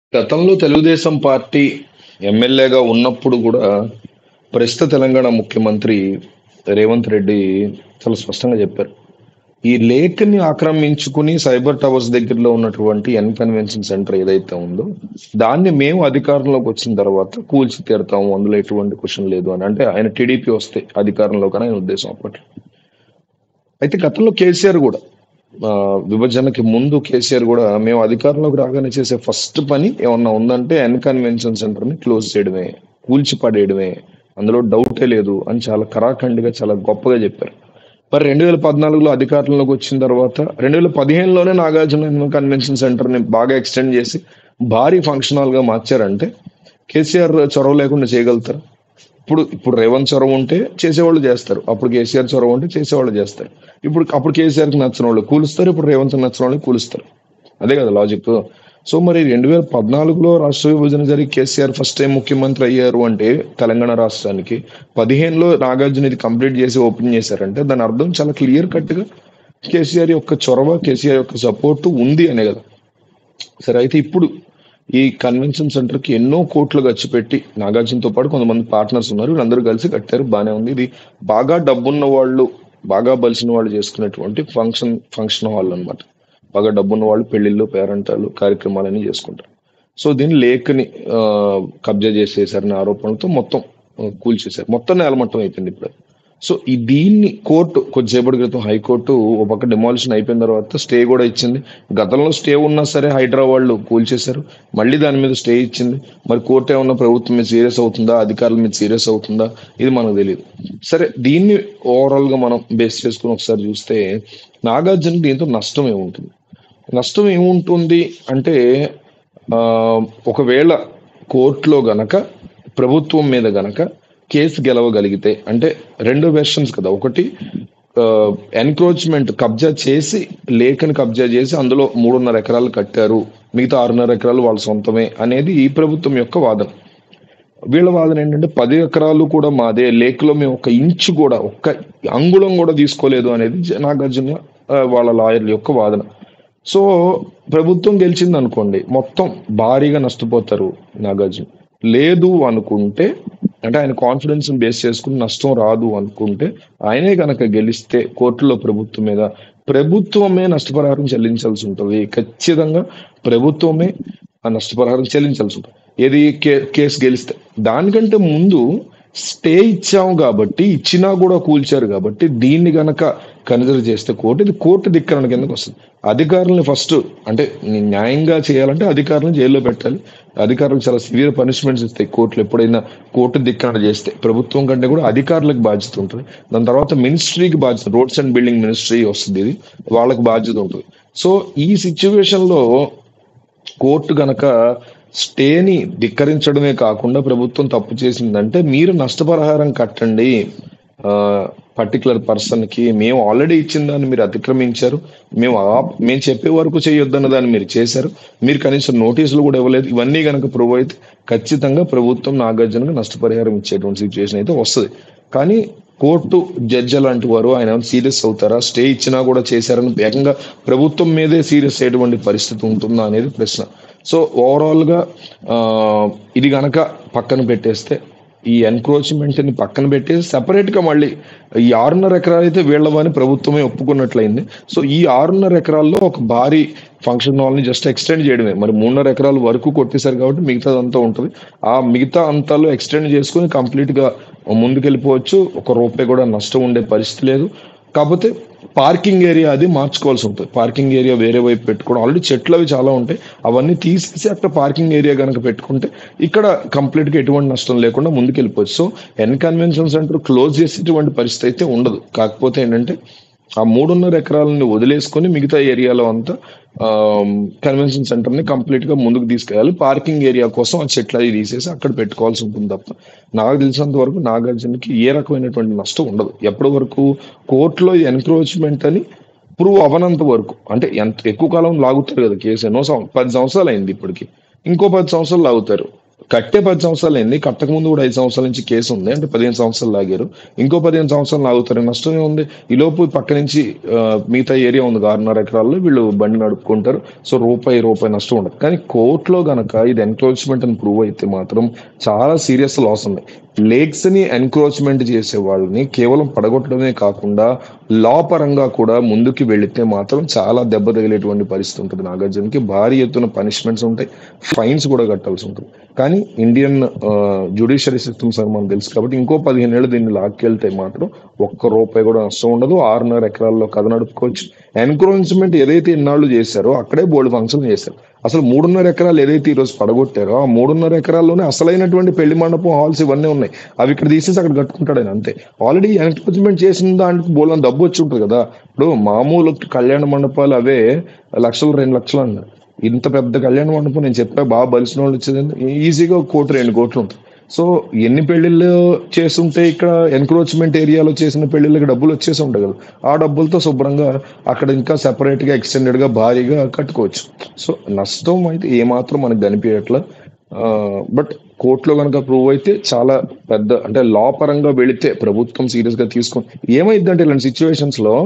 గతంలో తెలుగుదేశం పార్టీ ఎమ్మెల్యేగా ఉన్నప్పుడు కూడా ప్రస్తుత తెలంగాణ ముఖ్యమంత్రి రేవంత్ రెడ్డి చాలా స్పష్టంగా చెప్పారు ఈ లేక్ ని ఆక్రమించుకుని సైబర్ టవర్స్ దగ్గరలో ఉన్నటువంటి ఎన్ కన్వెన్షన్ సెంటర్ ఏదైతే ఉందో దాన్ని మేము అధికారంలోకి వచ్చిన తర్వాత కూల్చి తీరుతాము అందులో ఎటువంటి క్వశ్చన్ లేదు అని అంటే ఆయన టీడీపీ వస్తే అధికారంలోకి అని ఆయన ఉద్దేశం అప్పట్లో అయితే గతంలో కేసీఆర్ కూడా ఆ, విభజనకి ముందు కేసీఆర్ కూడా మేము అధికారంలోకి రాగానే చేసే ఫస్ట్ పని ఏమన్నా ఉందంటే ఎన్ కన్వెన్షన్ సెంటర్ ని క్లోజ్ చేయడమే కూల్చి పడేయడమే అందులో డౌటే లేదు అని చాలా కరాఖండిగా చాలా గొప్పగా చెప్పారు మరి రెండు వేల పద్నాలుగులో అధికారంలోకి వచ్చిన తర్వాత రెండు వేల పదిహేనులోనే నాగార్జున కన్వెన్షన్ సెంటర్ ని బాగా ఎక్స్టెండ్ చేసి భారీ ఫంక్షన్ హాల్ గా మార్చారంటే కేసీఆర్ చొరవ లేకుండా చేయగలుగుతారు ఇప్పుడు ఇప్పుడు రేవంత్ చొరవ ఉంటే చేసేవాళ్ళు చేస్తారు అప్పుడు కేసీఆర్ చొరవ ఉంటే చేసేవాళ్ళు చేస్తారు ఇప్పుడు అప్పుడు కేసీఆర్కి నచ్చిన వాళ్ళు కూలుస్తారు ఇప్పుడు రేవంత్ నచ్చిన వాళ్ళు కూలుస్తారు అదే కదా లాజిక్ సో మరి రెండు వేల పద్నాలుగులో రాష్ట్ర విభజన జరిగి కేసీఆర్ ఫస్ట్ టైం ముఖ్యమంత్రి అయ్యారు అంటే తెలంగాణ రాష్ట్రానికి పదిహేనులో నాగార్జున ఇది కంప్లీట్ చేసి ఓపెన్ చేశారంటే దాని అర్థం చాలా క్లియర్ కట్ గా కేసీఆర్ యొక్క చొరవ కేసీఆర్ యొక్క సపోర్ట్ ఉంది అనే కదా సరే అయితే ఇప్పుడు ఈ కన్వెన్షన్ సెంటర్ కి ఎన్నో కోట్లు ఖర్చు పెట్టి నాగార్జునతో పాటు కొంతమంది పార్ట్నర్స్ ఉన్నారు వీళ్ళందరూ కలిసి కట్టారు బానే ఉంది ఇది బాగా డబ్బున్న వాళ్ళు బాగా బలిసిన వాళ్ళు చేసుకునేటువంటి ఫంక్షన్ ఫంక్షన్ హాల్ అన్నమాట బాగా డబ్బున్న వాళ్ళు పెళ్లిళ్ళు పేరంటాలు కార్యక్రమాలన్నీ చేసుకుంటారు సో దీన్ని లేక్ని ఆ, కబ్జా చేసేసారనే ఆరోపణలతో మొత్తం ఆ, కూల్చేశారు మొత్తం నేలమట్టం అయిపోయింది ఇప్పుడు సో ఈ దీన్ని కోర్టు కొద్దిసేపటి క్రితం హైకోర్టు ఒక పక్క డిమాలిషన్ అయిపోయిన తర్వాత స్టే కూడా ఇచ్చింది గతంలో స్టే ఉన్నా సరే హైదరాబాద్ వాళ్ళు కూల్చేశారు మళ్ళీ దాని మీద స్టే ఇచ్చింది మరి కోర్టు ఏమన్నా ప్రభుత్వం మీద సీరియస్ అవుతుందా అధికారుల మీద సీరియస్ అవుతుందా ఇది మనకు తెలియదు సరే దీన్ని ఓవరాల్ గా మనం బేస్ చేసుకుని ఒకసారి చూస్తే నాగార్జున దీంతో నష్టం ఏముంటుంది నష్టం ఏముంటుంది అంటే ఆ, ఒకవేళ కోర్టులో గనక ప్రభుత్వం మీద గనక కేసు గెలవగలిగితే అంటే రెండు వెర్షన్స్ కదా ఒకటి ఎన్క్రోచ్మెంట్ కబ్జా చేసి లేఖని కబ్జా చేసి అందులో మూడున్నర ఎకరాలు కట్టారు మిగతా ఆరున్నర ఎకరాలు వాళ్ళ సొంతమే అనేది ఈ ప్రభుత్వం యొక్క వాదన వీళ్ళ వాదన ఏంటంటే పది ఎకరాలు కూడా మాదే లేక్లో మేము ఒక ఇంచు కూడా ఒక్క అంగుళం కూడా తీసుకోలేదు అనేది జ- నాగార్జున ఆ, వాళ్ళ లాయర్ల యొక్క వాదన సో ప్రభుత్వం గెలిచింది అనుకోండి మొత్తం భారీగా నష్టపోతారు నాగార్జున లేదు అనుకుంటే అంటే ఆయన కాన్ఫిడెన్స్ బేస్ చేసుకుని నష్టం రాదు అనుకుంటే ఆయనే కనుక గెలిస్తే కోర్టులో ప్రభుత్వం మీద ప్రభుత్వమే నష్టపరిహారం చెల్లించాల్సి ఉంటుంది ఖచ్చితంగా ప్రభుత్వమే ఆ నష్టపరిహారం చెల్లించాల్సి ఉంటుంది ఏది కే- కేసు గెలిస్తే దానికంటే ముందు స్టే ఇచ్చాము కాబట్టి ఇచ్చినా కూడా కూల్చారు కాబట్టి దీన్ని గనక కన్సిడర్ చేస్తే కోర్టు ఇది కోర్టు ధిక్కరణ కిందకు వస్తుంది అధికారులను ఫస్ట్ అంటే ని- న్యాయంగా చేయాలంటే అధికారులను జైల్లో పెట్టాలి అధికారులకు చాలా సివియర్ పనిష్మెంట్స్ ఇస్తాయి కోర్టులు ఎప్పుడైనా కోర్టు ధిక్కరణ చేస్తే ప్రభుత్వం కంటే కూడా అధికారులకు బాధ్యత ఉంటుంది దాని తర్వాత మినిస్ట్రీకి బాధ్యత రోడ్స్ అండ్ బిల్డింగ్ మినిస్ట్రీ వస్తుంది ఇది వాళ్ళకి బాధ్యత ఉంటుంది సో ఈ సిచ్యువేషన్ లో కోర్టు గనక స్టేని ధిక్కరించడమే కాకుండా ప్రభుత్వం తప్పు చేసిందంటే మీరు నష్టపరిహారం కట్టండి పర్టికులర్ పర్సన్ కి మేము ఆల్రెడీ ఇచ్చిన దాన్ని మీరు అతిక్రమించారు మేము ఆ- మేము చెప్పే వరకు చేయొద్దన్న దాన్ని మీరు చేశారు మీరు కనీసం నోటీసులు కూడా ఇవ్వలేదు ఇవన్నీ కనుక ప్రూవ్ అయితే ఖచ్చితంగా ప్రభుత్వం నాగార్జునకు నష్టపరిహారం ఇచ్చేటువంటి సిచ్యువేషన్ అయితే వస్తుంది కానీ కోర్టు జడ్జి లాంటి వారు ఆయన సీరియస్ అవుతారా స్టే ఇచ్చినా కూడా చేశారని వేగంగా ప్రభుత్వం మీదే సీరియస్ అయ్యేటువంటి పరిస్థితి ఉంటుందా అనేది ప్రశ్న సో ఓవరాల్ గా ఆ, ఇది గనక పక్కన పెట్టేస్తే ఈ ఎన్క్రోచ్మెంట్ ని పక్కన పెట్టేసి సెపరేట్ గా మళ్ళీ ఈ ఆరున్నర ఎకరాలు అయితే వీళ్ళవని ప్రభుత్వమే ఒప్పుకున్నట్లయింది సో ఈ ఆరున్నర ఎకరాల్లో ఒక భారీ ఫంక్షన్ హాల్ ని జస్ట్ ఎక్స్టెండ్ చేయడమే మరి మూడున్నర ఎకరాల వరకు కొట్టేశారు కాబట్టి మిగతాదంతా ఉంటుంది ఆ మిగతా అంతాలో ఎక్స్టెండ్ చేసుకుని కంప్లీట్ గా ముందుకెళ్ళిపోవచ్చు ఒక రూపాయి కూడా నష్టం ఉండే పరిస్థితి లేదు కాకపోతే పార్కింగ్ ఏరియా అది మార్చుకోవాల్సి ఉంటుంది పార్కింగ్ ఏరియా వేరే వైపు పెట్టుకోవడం ఆల్రెడీ చెట్లు అవి చాలా ఉంటాయి అవన్నీ తీసేసి అక్కడ పార్కింగ్ ఏరియా కనుక పెట్టుకుంటే ఇక్కడ కంప్లీట్ గా ఎటువంటి నష్టం లేకుండా ముందుకెళ్ళిపోవచ్చు so N convention centre close చేసేటువంటి పరిస్థితి అయితే ఉండదు కాకపోతే ఏంటంటే ఆ మూడున్నర ఎకరాలని వదిలేసుకొని మిగతా ఏరియాలో అంతా కన్వెన్షన్ సెంటర్ ని కంప్లీట్ గా ముందుకు తీసుకెళ్ళాలి పార్కింగ్ ఏరియా కోసం ఆ చెట్లు అది తీసేసి అక్కడ పెట్టుకోవాల్సి ఉంటుంది తప్ప నాకు తెలిసినంత వరకు నాగార్జునకి ఏ రకమైనటువంటి నష్టం ఉండదు ఎప్పటి వరకు కోర్టులో ఎన్క్రోచ్మెంట్ అని ప్రూవ్ అవనంత వరకు అంటే ఎంత ఎక్కువ కాలం లాగుతారు కదా కేసు ఎన్నో సం- పది సంవత్సరాలు అయింది ఇప్పటికి ఇంకో పది సంవత్సరాలు లాగుతారు కట్టే పది సంవత్సరాలు అయింది కట్టక ముందు కూడా ఐదు సంవత్సరాల నుంచి కేసు ఉంది అంటే పదిహేను సంవత్సరాలు లాగారు ఇంకో పదిహేను సంవత్సరాలు లాగుతారు నష్టం ఏముంది ఈ లోపు పక్క నుంచి ఆ, మిగతా ఏరియా ఉంది ఆరున్నర ఎకరాల్లో వీళ్ళు బండి నడుపుకుంటారు సో రూపాయి రూపాయి నష్టం ఉండదు కానీ కోర్టులో గనక ఇది ఎన్క్రోచ్మెంట్ అని ప్రూవ్ అయితే మాత్రం చాలా సీరియస్ లాస్ ఉంది లేక్స్ ని ఎన్క్రోచ్మెంట్ చేసే వాళ్ళని కేవలం పడగొట్టడమే కాకుండా లా పరంగా కూడా ముందుకు వెళితే మాత్రం చాలా దెబ్బ తగిలేటువంటి పరిస్థితి ఉంటుంది నాగార్జునకి భారీ ఎత్తున పనిష్మెంట్స్ ఉంటాయి ఫైన్స్ కూడా కట్టాల్సి ఉంటుంది కానీ ఇండియన్ జ్యుడిషియరీ సిస్టమ్స్ అని మనకు తెలుసు కాబట్టి ఇంకో పదిహేను ఏళ్ళు దీన్ని లాక్కెళ్తే మాత్రం ఒక్క రూపాయి కూడా నష్టం ఉండదు ఆరున్నర ఎకరాల్లో కథ నడుపుకోవచ్చు ఎన్క్రోచ్మెంట్ ఏదైతే ఇన్నాళ్ళు చేశారో అక్కడే బోర్డు ఫంక్షన్ చేశారు అసలు మూడున్నర ఎకరాలు ఏదైతే ఈరోజు పడగొట్టారో ఆ మూడున్నర ఎకరాల్లోనే అసలైనటువంటి పెళ్లి మండపం హాల్స్ ఇవన్నీ ఉన్నాయి అవి ఇక్కడ తీసేసి అక్కడ కట్టుకుంటాడు ఆయన అంతే ఆల్రెడీ ఎన్క్రోచ్మెంట్ చేసిన దానికి బోలం డబ్బు వచ్చి ఉంటుంది కదా ఇప్పుడు మామూలు కళ్యాణ మండపాలు అవే లక్షలు రెండు లక్షలు అన్నారు ఇంత పెద్ద కళ్యాణ మండపం నేను చెప్పా బాగా బలిసిన వాళ్ళు వచ్చేది ఈజీగా ఒక కోటి రెండు కోట్లు ఉంటుంది సో ఎన్ని పెళ్లిళ్ళు చేస్తుంటే ఇక్కడ ఎన్క్రోచ్మెంట్ ఏరియాలో చేసిన పెళ్లిళ్ళకి డబ్బులు వచ్చేసి ఉంటాయి కదా ఆ డబ్బులతో శుభ్రంగా అక్కడ ఇంకా సెపరేట్ గా ఎక్స్టెండెడ్ గా భారీగా కట్టుకోవచ్చు సో నష్టం అయితే ఏమాత్రం మనకు కనిపించట్లా బట్ కోర్టులో కనుక ప్రూవ్ అయితే చాలా పెద్ద అంటే లా పరంగా వెళితే ప్రభుత్వం సీరియస్ గా తీసుకొని ఏమైందంటే ఇలాంటి సిచ్యువేషన్స్ లో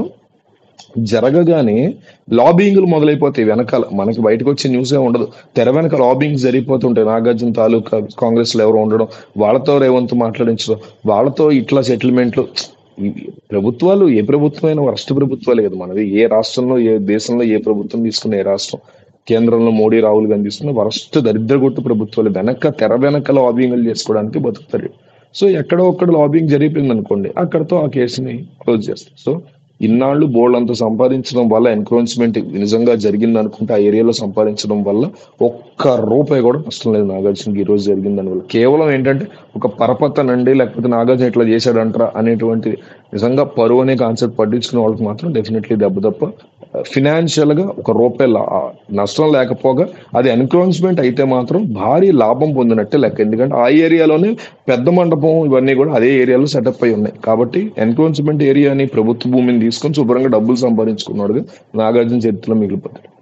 జరగగానే లాబింగ్లు మొదలైపోతాయి వెనకాల మనకి బయటకు వచ్చే న్యూస్ ఏ ఉండదు తెర వెనక లాబింగ్ జరిగిపోతుంటాయి నాగార్జున తాలూకా కాంగ్రెస్ లో ఎవరు ఉండడం వాళ్ళతో రేవంత్ మాట్లాడించడం వాళ్ళతో ఇట్లా సెటిల్మెంట్లు ఈ ప్రభుత్వాలు ఏ ప్రభుత్వమైనా రాష్ట్ర ప్రభుత్వాలే కదా మనది ఏ రాష్ట్రంలో ఏ దేశంలో ఏ ప్రభుత్వం తీసుకున్న ఏ రాష్ట్రం కేంద్రంలో మోడీ రాహుల్ గాంధీ తీసుకున్న వరస్ట్ దరిద్రగొట్టు ప్రభుత్వాలు వెనక తెర వెనక లాబింగ్లు చేసుకోవడానికి బతుకుతారు సో ఎక్కడో ఒక్కడ లాబింగ్ జరిగిపోయింది అనుకోండి అక్కడతో ఆ కేసుని క్లోజ్ చేస్తారు సో ఇన్నాళ్ళు బోల్డ్ అంత సంపాదించడం వల్ల ఎన్క్రోచ్మెంట్ నిజంగా జరిగింది అనుకుంటే ఆ ఏరియాలో సంపాదించడం వల్ల ఒక్క రూపాయి కూడా నష్టం లేదు నాగార్జునకి ఈ రోజు జరిగింది దానివల్ల కేవలం ఏంటంటే ఒక పరపతనండి లేకపోతే నాగార్జున ఇట్లా చేశాడంటారా అనేటువంటి నిజంగా పరువు అనే కాన్సెప్ట్ పట్టించుకునే వాళ్ళకి మాత్రం డెఫినెట్లీ దెబ్బ తప్ప ఫినాన్షియల్ గా ఒక రూపాయి లా- నష్టం లేకపోగా అది ఎన్క్రోచ్మెంట్ అయితే మాత్రం భారీ లాభం పొందినట్టే లెక్క ఎందుకంటే ఆ ఏరియాలోనే పెద్ద మండపం ఇవన్నీ కూడా అదే ఏరియాలో సెటప్ అయి ఉన్నాయి కాబట్టి ఎన్క్రోచ్మెంట్ ఏరియాని ప్రభుత్వ భూమిని తీసుకొని శుభ్రంగా డబ్బులు సంపాదించుకున్నాడు నాగార్జున చరిత్రలో మిగిలిపోతాడు